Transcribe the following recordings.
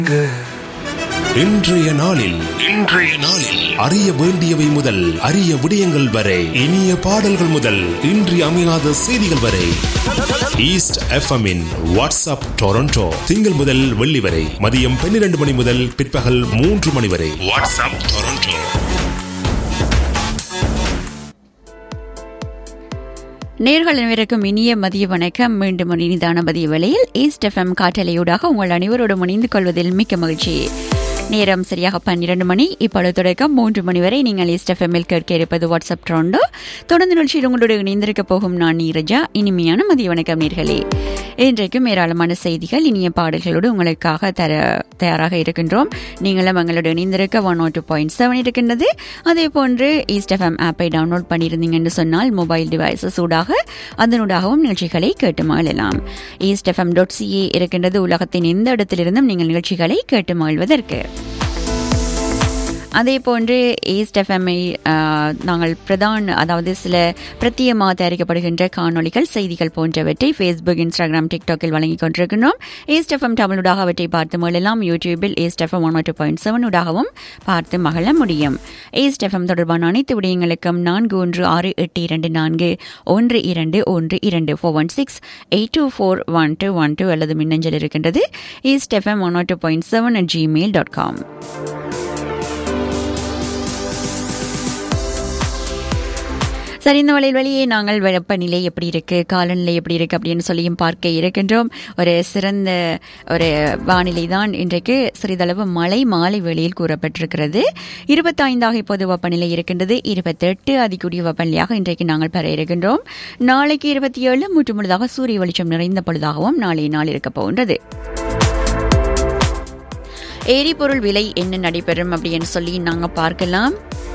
இன்றைய நாளில் இன்றைய நாளில் அறிய வேண்டியவை முதல் அரிய விடயங்கள் வரை இனிய பாடல்கள் முதல் இன்றி அமையாத செய்திகள் வரை ஈஸ்ட் எஃப்எம்மின் வாட்ஸ்அப் டொரண்டோ திங்கள் முதல் வெள்ளி வரை மதியம் பன்னிரண்டு மணி முதல் பிற்பகல் மூன்று மணி வரை வாட்ஸ்அப் டொரண்டோ நேர்கள் அனைவருக்கும் இனிய மதிய வணக்கம் மீண்டும் ஒரு இனிதான மதிய வேளையில் ஈஸ்ட் எஃப்எம் காற்றலையூடாக உங்கள் அனைவரோடு இணைந்து கொள்வதில் மிக்க மகிழ்ச்சி நேரம் சரியாக பன்னிரண்டு மணி இப்பொழுது தொடக்கம் மூன்று மணி வரை நீங்கள் ஈஸ்ட் எஃப்எம்மில் கேட்க இருப்பது வாட்ஸ்அப் ட்ரோண்டோ தொடர்ந்து நிகழ்ச்சியில் உங்களோடு இணைந்திருக்க போகும் நான் நீரஜா இனிமையான மதிய வணக்கம் நேர்களே இன்றைக்கும் ஏராளமான செய்திகள் இனிய பாடல்களோடு உங்களுக்காக தர தயாராக இருக்கின்றோம் நீங்களும் எங்களோடு இணைந்திருக்க one O two point seven இருக்கின்றது அதே போன்று ஈஸ்ட் எஃப்எம் ஆப்பை டவுன்லோட் பண்ணியிருந்தீங்கன்னு சொன்னால் மொபைல் டிவைசஸ் ஊடாக அதனூடாகவும் நிகழ்ச்சிகளை கேட்டு மகிழலாம் ஈஸ்ட் எஃப்எம் டாட் சிஏ இருக்கின்றது உலகத்தின் எந்த இடத்திலிருந்தும் நீங்கள் நிகழ்ச்சிகளை கேட்டு மகிழ்வதற்கு அதே போன்று ஈஸ்ட் எஃப்எம்ஐ நாங்கள் பிரதான் அதாவது சில பிரத்தியமாக தயாரிக்கப்படுகின்ற காணொலிகள் செய்திகள் போன்றவற்றை ஃபேஸ்புக் இன்ஸ்டாகிராம் டிக்டாக்கில் வழங்கிக் கொண்டிருக்கின்றோம் ஈஸ்ட் எஃப்எம் தமிழுடாக அவற்றை பார்த்து மகிழலாம் யூடியூபில் east FM one two point seven ஊடாகவும் பார்த்து மகிழ முடியும் ஈஸ்ட் எஃப்எம் தொடர்பான அனைத்து விடயங்களுக்கும் நான்கு ஒன்று ஆறு எட்டு இரண்டு நான்கு ஒன்று இரண்டு ஒன்று இரண்டு four one six eight two four one two one two அல்லது மின்னஞ்சல் இருக்கின்றது east FM one two point seven at Gmail dot com சரி இந்த வழியில் வழியே நாங்கள் வெப்பநிலை எப்படி இருக்கு காலநிலை எப்படி இருக்கு அப்படின்னு சொல்லியும் பார்க்க இருக்கின்றோம் ஒரு சிறந்த ஒரு வானிலை தான் இன்றைக்கு சிறிதளவு மழை மாலை வேளையில் கூறப்பட்டிருக்கிறது இருபத்தைந்தாக இப்போது வெப்பநிலை இருக்கின்றது இருபத்தெட்டு அதிகூடிய வெப்பநிலையாக இன்றைக்கு நாங்கள் பெற இருக்கின்றோம் நாளைக்கு இருபத்தி ஏழு முற்று முழுதாக சூரிய வெளிச்சம் நிறைந்த பொழுதாகவும் நாளைய நாள் இருக்க போகின்றது எரிபொருள் விலை என்ன நடைபெறும் அப்படின்னு சொல்லி நாங்கள் பார்க்கலாம்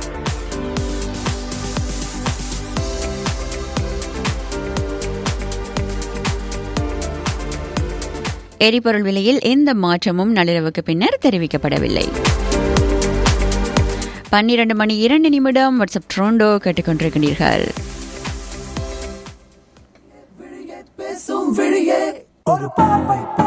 எரிபொருள் விலையில் எந்த மாற்றமும் நள்ளிரவுக்கு பின்னர் தெரிவிக்கப்படவில்லை பன்னிரண்டு மணி இரண்டு நிமிடம் வாட்ஸ்அப் ட்ரோண்டோ கேட்டுக்கொண்டிருக்கிறீர்கள் பேசும் விழியே ஒரு பார்வை